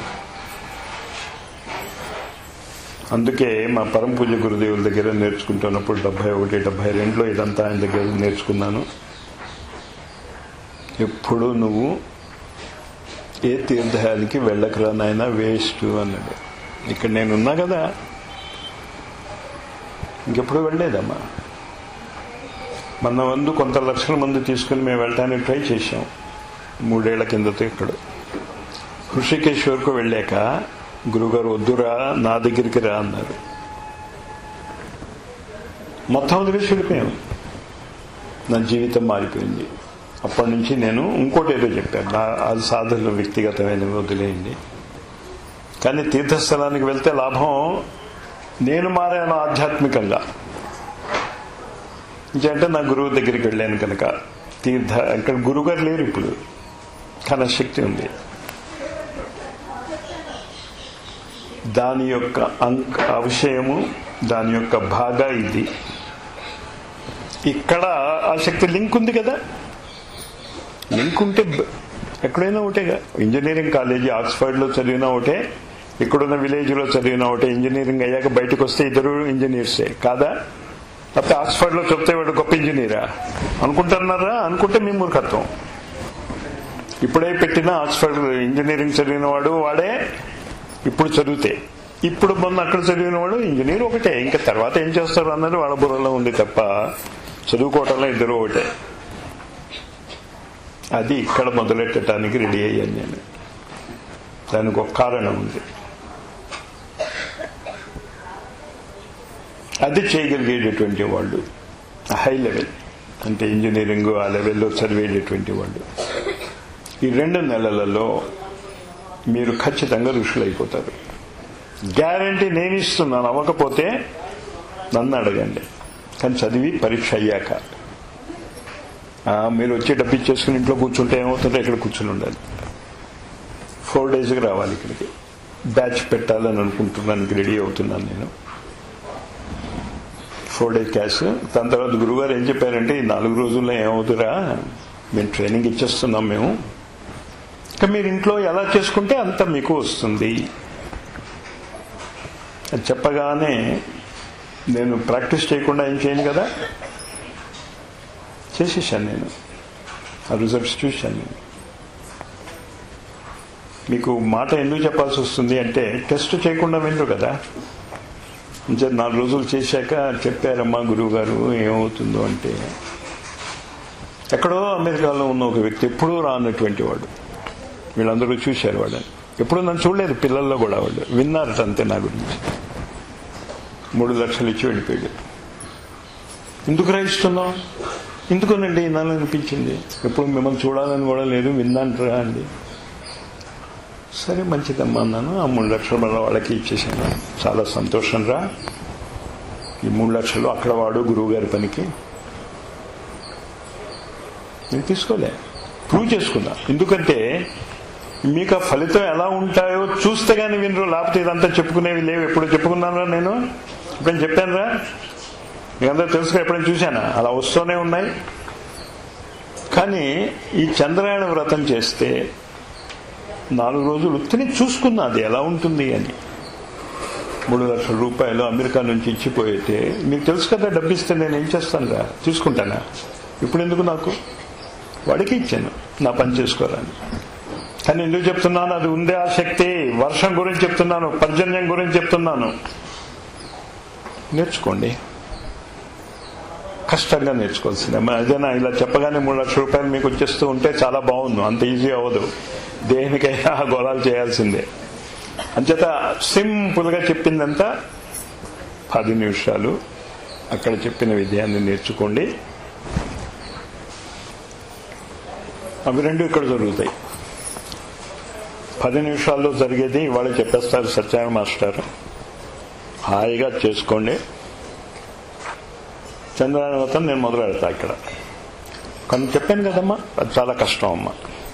అందుకే మా పరమ పూజ గురుదేవుల దగ్గర నేర్చుకుంటున్నప్పుడు డెబ్బై ఒకటి డెబ్బై రెండులో ఇదంతా ఆయన దగ్గర నేర్చుకున్నాను ఎప్పుడు నువ్వు ఏ తీర్థానికి వెళ్ళకరా నాయన వేస్ట్ అన్నాడు ఇక్కడ నేను ఉన్నా కదా ఇంకెప్పుడు వెళ్ళలేదమ్మా మన వందు కొంత లక్షల మంది తీసుకుని మేము వెళ్ళటానికి ట్రై చేశాం మూడేళ్ల కిందతో ఇక్కడ హృషికేశ్వర్కు వెళ్ళాక గురుగారు వద్దురా నా దగ్గరికి రా అన్నారు మొత్తం వదిలేసి వెళ్ళిపోయాం నా జీవితం మారిపోయింది అప్పటి నుంచి నేను ఇంకోటి ఏదో చెప్పాను నా అది సాధనలు వ్యక్తిగతమైనవి వదిలేయండి కానీ తీర్థస్థలానికి వెళ్తే లాభం నేను మారాను ఆధ్యాత్మికంగా అంటే నా గురువు దగ్గరికి వెళ్ళాను కనుక తీర్థ ఇక్కడ గురుగారు లేరు ఇప్పుడు కానీ ఆ శక్తి ఉంది దాని యొక్క అంక ఆ విషయము దాని యొక్క భాగ ఇది ఇక్కడ ఆ శక్తి లింక్ ఉంది కదా లింక్ ఉంటే బ- ఎక్కడైనా ఒకటేగా ఇంజనీరింగ్ కాలేజీ ఆక్స్ఫర్డ్లో చదివినా ఒకటే ఇక్కడున్న విలేజ్లో చదివినా ఒకటే ఇంజనీరింగ్ అయ్యాక బయటకు వస్తే ఇద్దరు ఇంజనీర్సే కాదా లేకపోతే ఆక్స్ఫర్డ్లో చెప్తే వాడు గొప్ప ఇంజనీరా అనుకుంటున్నారా అనుకుంటే మీ మూర్ఖత్వం ఇప్పుడే పెట్టిన ఆక్స్ఫర్డ్ ఇంజనీరింగ్ చదివిన వాడు వాడే ఇప్పుడు చదివితే ఇప్పుడు మొన్న అక్కడ చదివిన వాడు ఇంజనీర్ ఒకటే ఇంకా తర్వాత ఏం చేస్తారు అన్నది వాళ్ళ బుర్రలో ఉంది తప్ప చదువుకోవటంలో ఇద్దరు ఒకటే అది ఇక్కడ మొదలెట్టడానికి రెడీ అయ్యాను నేను దానికి ఒక కారణం ఉంది అది చేయగలిగేటటువంటి వాళ్ళు హై లెవెల్ అంటే ఇంజనీరింగ్ ఆ లెవెల్లో చదివేటటువంటి వాళ్ళు ఈ రెండు నెలలలో మీరు ఖచ్చితంగా ఋషులు అయిపోతారు గ్యారంటీ నేను ఇస్తున్నాను అవ్వకపోతే నన్ను అడగండి కానీ చదివి పరీక్ష అయ్యాక ఆ, మీరు వచ్చి డబ్బు ఇచ్చేసుకుని ఇంట్లో కూర్చుంటే ఏమవుతుందో ఇక్కడ కూర్చుని ఉండాలి ఫోర్ డేస్కి రావాలి ఇక్కడికి బ్యాచ్ పెట్టాలని అనుకుంటున్నాను రెడీ అవుతున్నాను నేను ఫోర్ డేస్ క్యాష్ దాని తర్వాత గురుగారు ఏం చెప్పారంటే ఈ నాలుగు రోజుల్లో ఏమవుతురా మేము ట్రైనింగ్ ఇచ్చేస్తున్నాం మేము ఇంకా మీరు ఇంట్లో ఎలా చేసుకుంటే అంత మీకు వస్తుంది అది చెప్పగానే నేను ప్రాక్టీస్ చేయకుండా ఏం చేయను కదా చేసేసాను నేను ఆ రిజల్ట్స్ చూశాను నేను మీకు మాట ఎందుకు చెప్పాల్సి వస్తుంది అంటే టెస్ట్ చేయకుండా వినరు కదా ఇంకా నాలుగు రోజులు చేశాక చెప్పారమ్మా గురువు గారు ఏమవుతుందో అంటే ఎక్కడో అమెరికాలో ఉన్న ఒక వ్యక్తి ఎప్పుడూ రానటువంటి వాడు వీళ్ళందరూ చూశారు వాడని ఎప్పుడు నన్ను చూడలేదు పిల్లల్లో కూడా వాళ్ళు విన్నారట అంతే నా గురించి మూడు లక్షలు ఇచ్చి వెళ్ళిపోయాడు ఎందుకు రాయిస్తున్నావు ఎందుకోనండి నన్ను అనిపించింది ఎప్పుడు మిమ్మల్ని చూడాలని కూడా లేదు విన్నాంటారా అండి సరే మంచిదమ్మా అన్నాను ఆ మూడు లక్షలు మళ్ళీ వాళ్ళకి ఇచ్చేసాను చాలా సంతోషం రా ఈ మూడు లక్షలు అక్కడ వాడు గురువు గారి పనికి నేను తీసుకోలే ప్రూవ్ చేసుకున్నా ఎందుకంటే మీకు ఆ ఫలితం ఎలా ఉంటాయో చూస్తే కానీ వినరు లేకపోతే ఇదంతా చెప్పుకునేవి లేవు ఎప్పుడు చెప్పుకున్నాను నేను ఇప్పుడు చెప్పాను రా మీకందరూ తెలుసుగా ఎప్పుడైనా చూశానా అలా వస్తూనే ఉన్నాయి కానీ ఈ చంద్రాయణ వ్రతం చేస్తే నాలుగు రోజులు ఉత్తిని చూసుకున్నా అది ఎలా ఉంటుంది అని మూడు లక్షల రూపాయలు అమెరికా నుంచి ఇచ్చిపోయితే మీకు తెలుసు కదా డబ్బిస్తే నేను ఏం చేస్తాను రా తీసుకుంటానా ఇప్పుడు ఎందుకు నాకు వాడికి ఇచ్చాను నా పని చేసుకోవాలని కానీ ఎందుకు చెప్తున్నాను అది ఉందే ఆ శక్తి వర్షం గురించి చెప్తున్నాను పర్జన్యం గురించి చెప్తున్నాను నేర్చుకోండి కష్టంగా నేర్చుకోవాల్సిందే మరి అదేనా ఇలా చెప్పగానే మూడు లక్షల రూపాయలు మీకు వచ్చేస్తూ ఉంటే చాలా బాగుంది అంత ఈజీ అవ్వదు దేనికైనా గొడవలు చేయాల్సిందే అంచేత సింపుల్గా చెప్పిందంతా పది నిమిషాలు అక్కడ చెప్పిన విజయాన్ని నేర్చుకోండి అవి రెండు ఇక్కడ జరుగుతాయి పది నిమిషాల్లో జరిగేది ఇవాళ చెప్పేస్తారు సత్యనారాయణ మాస్టర్ హాయిగా చేసుకోండి చంద్రాయణ వ్రతం నేను మొదలు పెడతా ఇక్కడ కానీ చెప్పాను కదమ్మా అది చాలా కష్టం అమ్మా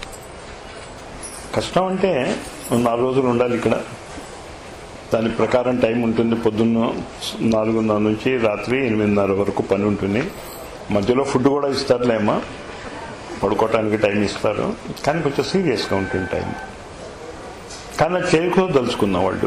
కష్టం అంటే నాలుగు రోజులు ఉండాలి ఇక్కడ దాని ప్రకారం టైం ఉంటుంది పొద్దున్న నాలుగున్నర నుంచి రాత్రి ఎనిమిదిన్నర వరకు పని ఉంటుంది మధ్యలో ఫుడ్ కూడా ఇస్తారులేమ్మా పడుకోవటానికి టైం ఇస్తారు కానీ కొంచెం సీరియస్గా ఉంటుంది టైం కానీ అది చేయకూడదలుచుకున్న వాళ్ళు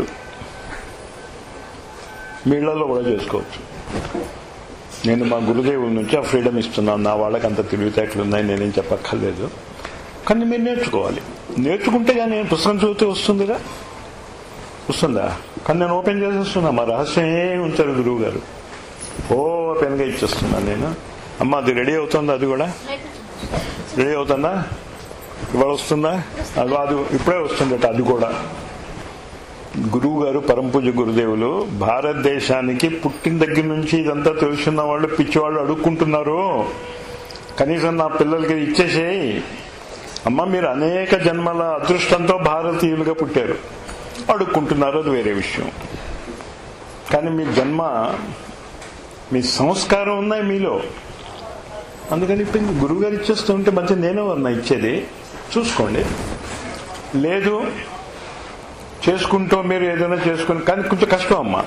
మీళ్లలో కూడా చేసుకోవచ్చు నేను మా గురుదేవుల నుంచి ఆ ఫ్రీడమ్ ఇస్తున్నాను నా వాళ్ళకి అంత తెలివితేటలు ఉన్నాయి నేనేం చెప్పక్కర్లేదు కానీ మీరు నేర్చుకోవాలి నేర్చుకుంటే కానీ నేను పుస్తకం చదివితే వస్తుందిగా వస్తుందా కానీ నేను ఓపెన్ చేసేస్తున్నా మా రహస్యం ఏమి ఉంచారు గురువు గారు ఓపెన్గా ఇచ్చేస్తున్నాను నేను అమ్మ అది రెడీ అవుతుందా అది కూడా రెడీ అవుతుందా ఇవాళ వస్తుందా అది అది ఇప్పుడే వస్తుందట అది కూడా గురువు గారు పరంపూజ గురుదేవులు భారతదేశానికి పుట్టిన దగ్గర నుంచి ఇదంతా తెలుసున్న వాళ్ళు పిచ్చివాళ్ళు అడుక్కుంటున్నారు కనీసం నా పిల్లలకి ఇచ్చేసేయి అమ్మ మీరు అనేక జన్మల అదృష్టంతో భారతీయులుగా పుట్టారు అడుక్కుంటున్నారు అది వేరే విషయం కానీ మీ జన్మ మీ సంస్కారం ఉన్నాయి మీలో అందుకని ఇప్పుడు గురువు గారు ఇచ్చేస్తూ ఉంటే మంచి నేనే ఉన్నా ఇచ్చేది చూసుకోండి లేదు చేసుకుంటూ మీరు ఏదైనా చేసుకుని కానీ కొంచెం కష్టం అమ్మా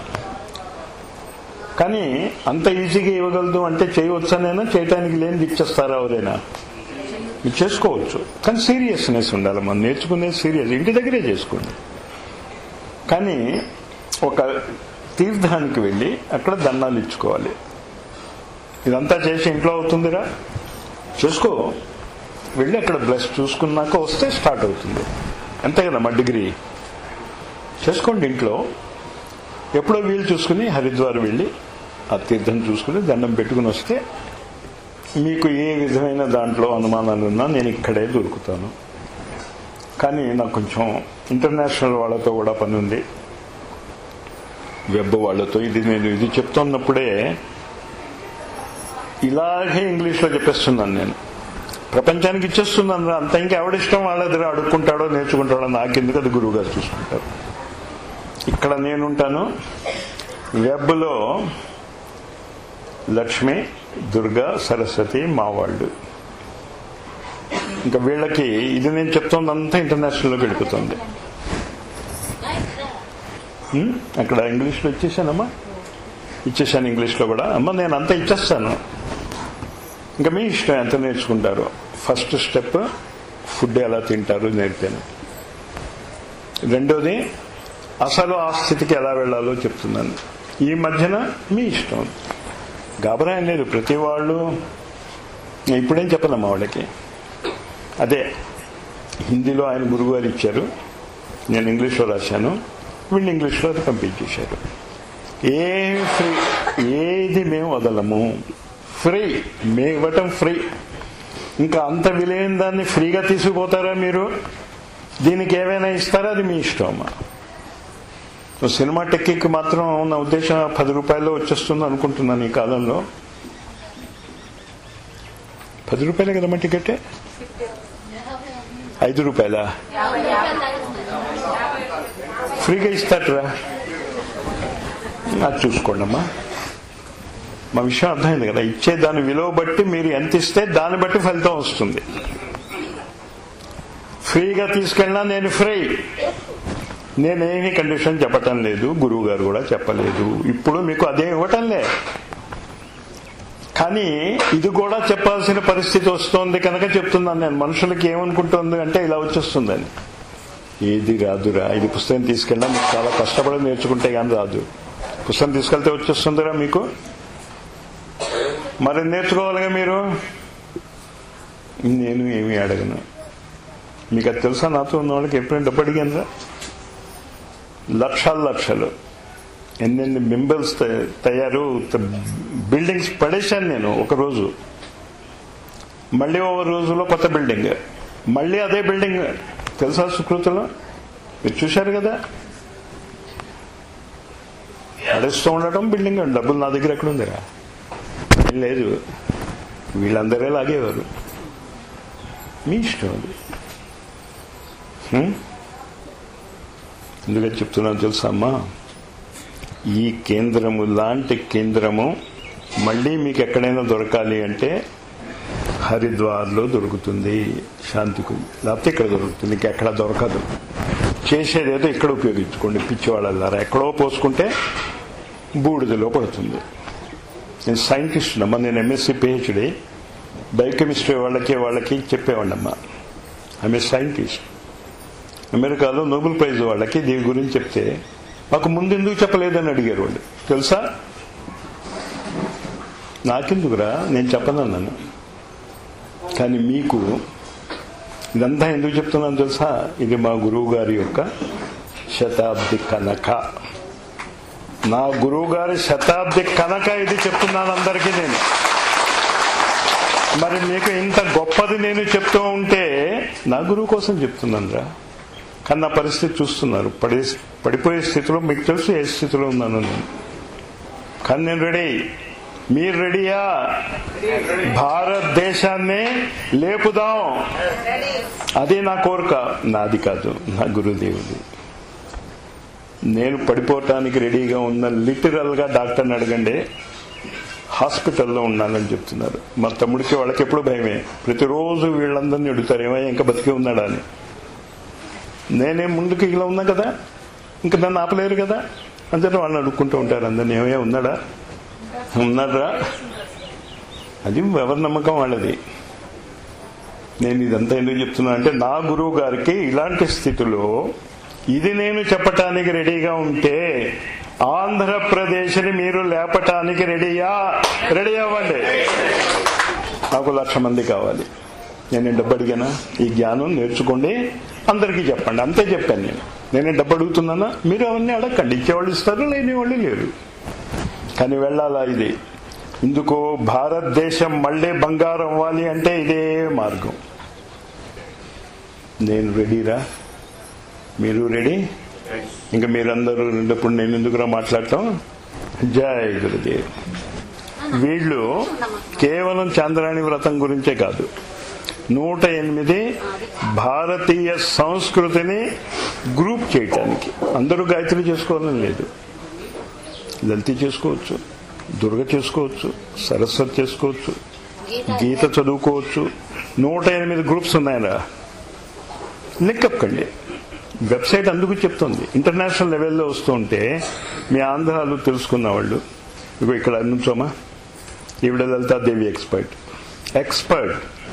కానీ అంత ఈజీగా ఇవ్వగలదు అంటే చేయవచ్చనైనా చేయటానికి లేనిది ఇచ్చేస్తారా ఎవరైనా మీరు చేసుకోవచ్చు కానీ సీరియస్నెస్ ఉండాలి మనం నేర్చుకునేది సీరియస్ ఇంటి దగ్గరే చేసుకోండి కానీ ఒక తీర్థానికి వెళ్ళి అక్కడ దండాలు ఇచ్చుకోవాలి ఇదంతా చేసి ఇంట్లో అవుతుందిరా చేసుకో వెళ్ళి అక్కడ బ్లస్ చూసుకున్నాక వస్తే స్టార్ట్ అవుతుంది అంతే కదా మా డిగ్రీ చేసుకోండి ఇంట్లో ఎప్పుడో వీలు చూసుకుని హరిద్వార్ వెళ్ళి ఆ తీర్థం చూసుకుని దండం పెట్టుకుని వస్తే మీకు ఏ విధమైన దాంట్లో అనుమానాలు ఉన్నా నేను ఇక్కడే దొరుకుతాను కానీ నాకు కొంచెం ఇంటర్నేషనల్ వాళ్ళతో కూడా పని ఉంది వెబ్ వాళ్ళతో ఇది నేను ఇది చెప్తున్నప్పుడే ఇలాగే ఇంగ్లీష్లో చెప్పేస్తున్నాను నేను ప్రపంచానికి ఇచ్చేస్తున్నాను అంత ఇంకా ఎవడిష్టం వాళ్ళ దగ్గర అడుక్కుంటాడో నేర్చుకుంటాడో నాకెందుకు అది గురువు గారు చూసుకుంటారు ఇక్కడ నేనుంటాను వెబ్లో లక్ష్మి దుర్గా సరస్వతి మా వాళ్ళు ఇంకా వీళ్ళకి ఇది నేను చెప్తోందంతా ఇంటర్నేషనల్లోకి వెళ్ళిపోతుంది ఉం? అక్కడ ఇంగ్లీష్లో ఇచ్చేసానమ్మా ఇచ్చేసాను ఇంగ్లీష్లో కూడా అమ్మ నేను అంతా ఇచ్చేస్తాను ఇంకా మీ ఇష్టం ఎంత నేర్చుకుంటారు ఫస్ట్ స్టెప్ ఫుడ్ ఎలా తింటారు నేర్పాను రెండోది అసలు ఆ స్థితికి ఎలా వెళ్ళాలో చెప్తున్నాను ఈ మధ్యన మీ ఇష్టం గాబరా ఏం లేదు ప్రతి వాళ్ళు నేను ఇప్పుడేం చెప్పనమ్మా వాళ్ళకి అదే హిందీలో ఆయన గురువు గారు ఇచ్చారు నేను ఇంగ్లీష్లో రాశాను వీళ్ళు ఇంగ్లీష్లో అది పంపించేశారు ఏమి ఫ్రీ ఏది మేము వదలము ఫ్రీ మేము ఇవ్వటం ఫ్రీ ఇంకా అంత విలువైన దాన్ని ఫ్రీగా తీసుకుపోతారా మీరు దీనికి ఏమైనా ఇస్తారా అది మీ ఇష్టం అమ్మా సినిమా టెక్కికి మాత్రం నా ఉద్దేశం పది రూపాయల్లో వచ్చేస్తుంది అనుకుంటున్నాను ఈ కాలంలో పది రూపాయలే కదమ్మా టికెట్ ఐదు రూపాయలా ఫ్రీగా ఇస్తాట్రా అది చూసుకోండి అమ్మా మా విషయం అర్థమైంది కదా ఇచ్చే దాని విలువ బట్టి మీరు ఎంత ఇస్తే దాన్ని బట్టి ఫలితం వస్తుంది ఫ్రీగా తీసుకెళ్ళినా నేను ఫ్రీ నేనేమి కండిషన్ చెప్పటం లేదు గురువు గారు కూడా చెప్పలేదు ఇప్పుడు మీకు అదే ఇవ్వటం లే కానీ ఇది కూడా చెప్పాల్సిన పరిస్థితి వస్తోంది కనుక చెప్తున్నాను నేను మనుషులకి ఏమనుకుంటుంది అంటే ఇలా వచ్చేస్తుందని ఏది రాదురా ఇది పుస్తకం తీసుకెళ్ళినా మీకు చాలా కష్టపడి నేర్చుకుంటే కానీ రాదు పుస్తకం తీసుకెళ్తే వచ్చేస్తుందిరా మీకు మరి నేర్చుకోవాలిగా మీరు నేను ఏమీ అడగను మీకు అది తెలుసా నాతో ఉన్న వాళ్ళకి ఎప్పుడైనా డబ్బు అడిగానురా లక్షల లక్షలు ఎన్నెన్ని మింబల్స్ తయారు బిల్డింగ్స్ పడేశాను నేను ఒక రోజు మళ్ళీ ఓ రోజులో కొత్త బిల్డింగ్ మళ్ళీ అదే బిల్డింగ్ తెలుసా సుకృతిలో మీరు చూశారు కదా పడేస్తూ ఉండటం బిల్డింగ్ డబ్బులు నా దగ్గర ఎక్కడ ఉందిరా ఏం లేదు వీళ్ళందరే లాగేవారు మీ ఇష్టం అది హ్మ్? ఎందుకని చెప్తున్నాను తెలుసా అమ్మా ఈ కేంద్రము లాంటి కేంద్రము మళ్ళీ మీకు ఎక్కడైనా దొరకాలి అంటే హరిద్వార్లో దొరుకుతుంది శాంతికు లేకపోతే ఇక్కడ దొరుకుతుంది ఇంకెక్కడ దొరకదు చేసేదేదో ఇక్కడ ఉపయోగించుకోండి పిచ్చివాళ్ళలారా ఎక్కడో పోసుకుంటే బూడిదలో పడుతుంది నేను సైంటిస్ట్ అమ్మా నేను ఎంఎస్సీ పిహెచ్డి బయోకెమిస్ట్రీ వాళ్ళకి వాళ్ళకి చెప్పేవాళ్ళమ్మా ఐఎమ్ సైంటిస్ట్ అమెరికాలో నోబెల్ ప్రైజ్ వాళ్ళకి దీని గురించి చెప్తే మాకు ముందు ఎందుకు చెప్పలేదని అడిగారు వాళ్ళు తెలుసా నాకెందుకురా నేను చెప్పనన్నాను కానీ మీకు ఇదంతా ఎందుకు చెప్తున్నాను తెలుసా ఇది మా గురువు గారి యొక్క శతాబ్ది కనక నా గురువు గారి శతాబ్ది కనక ఇది చెప్తున్నాను అందరికీ నేను మరి మీకు ఇంత గొప్పది నేను చెప్తూ ఉంటే నా గురువు కోసం చెప్తున్నాను రా కానీ నా పరిస్థితి చూస్తున్నారు పడే పడిపోయే స్థితిలో మీకు తెలుసు ఏ స్థితిలో ఉన్నాను నేను కానీ నేను రెడీ మీరు రెడీయా భారతదేశాన్ని లేపుదాం అది నా కోరిక నాది కాదు నా గురుదేవుది నేను పడిపోవటానికి రెడీగా ఉన్న లిటరల్ గా డాక్టర్ని అడగండి హాస్పిటల్లో ఉన్నానని చెప్తున్నారు మా తమ్ముడికి వాళ్ళకి ఎప్పుడు భయమే ప్రతిరోజు వీళ్ళందరినీ అడుగుతారు ఏమయ్యా ఇంకా బతికే ఉన్నాడా అని నేనే ముందుకు ఇలా ఉన్నా కదా ఇంకా నన్ను ఆపలేరు కదా అంతే వాళ్ళని అడుక్కుంటూ ఉంటారు అందరిని ఏమయ్యా ఉన్నాడా ఉన్నాడా అది ఎవరి నమ్మకం వాళ్ళది నేను ఇదంతా ఎందుకు చెప్తున్నా అంటే నా గురువు గారికి ఇలాంటి స్థితిలో ఇది నేను చెప్పటానికి రెడీగా ఉంటే ఆంధ్రప్రదేశ్ని మీరు లేపటానికి రెడీయా రెడీ అవ్వండి నాకు లక్ష మంది కావాలి నేను డబ్బు అడిగానా ఈ జ్ఞానం నేర్చుకోండి అందరికీ చెప్పండి అంతే చెప్పాను నేను నేను డబ్బు అడుగుతున్నానా మీరు అవన్నీ అడగండి ఇచ్చేవాళ్ళు ఇస్తారు లేని వాళ్ళు లేరు కానీ వెళ్ళాలా ఇది ఇందుకు భారతదేశం మళ్ళీ బంగారం అవ్వాలి అంటే ఇదే మార్గం నేను రెడీరా మీరు రెడీ ఇంకా మీరందరూ రెండప్పుడు నేను ఎందుకురా మాట్లాడటం జై గురుదేవ్ వీళ్ళు కేవలం చాంద్రాణి వ్రతం గురించే కాదు నూట ఎనిమిది భారతీయ సంస్కృతిని గ్రూప్ చేయటానికి అందరూ గాయత్రి చేసుకోవాలని లేదు లలిత చేసుకోవచ్చు దుర్గ చేసుకోవచ్చు సరస్వతి చేసుకోవచ్చు గీత చదువుకోవచ్చు నూట ఎనిమిది గ్రూప్స్ ఉన్నాయరా లెక్కకండి వెబ్సైట్ అందుకు చెప్తుంది ఇంటర్నేషనల్ లెవెల్లో వస్తూ ఉంటే మీ ఆంధ్రాలు తెలుసుకున్న వాళ్ళు ఇగో ఇక్కడ నుంచోమా ఈవిడ లలితాదేవి ఎక్స్పర్ట్ ఎక్స్పర్ట్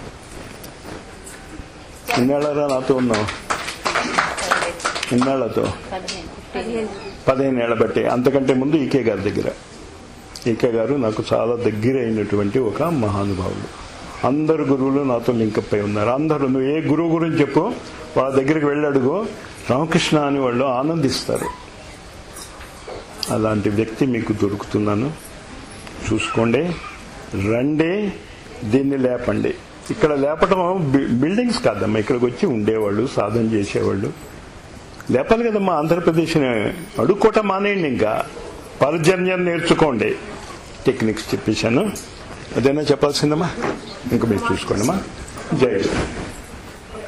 ఇన్నాళ్ళరా నాతో ఉన్నావు ఇన్నాళ్లతో పదిహేను ఏళ్ల బట్టి అంతకంటే ముందు ఈకే గారి దగ్గర ఈకే గారు నాకు చాలా దగ్గర అయినటువంటి ఒక మహానుభావుడు అందరు గురువులు నాతో లింకప్ అయి ఉన్నారు అందరూ నువ్వు ఏ గురువు గురించి చెప్పు వాళ్ళ దగ్గరికి వెళ్ళి అడుగు రామకృష్ణ అని వాళ్ళు ఆనందిస్తారు అలాంటి వ్యక్తి మీకు దొరుకుతున్నాను చూసుకోండి రండి దీన్ని లేపండి ఇక్కడ లేపటం బి- బిల్డింగ్స్ కాదమ్మా ఇక్కడికి వచ్చి ఉండేవాళ్ళు సాధన చేసేవాళ్ళు లేపాలి కదమ్మా ఆంధ్రప్రదేశ్ని అడుక్కోవటం మానేయండి ఇంకా పరజన్యం నేర్చుకోండి టెక్నిక్స్ చెప్పేశాను అదేనా చెప్పాల్సిందమ్మా ఇంకా మీరు చూసుకోండి అమ్మా జై హింద్.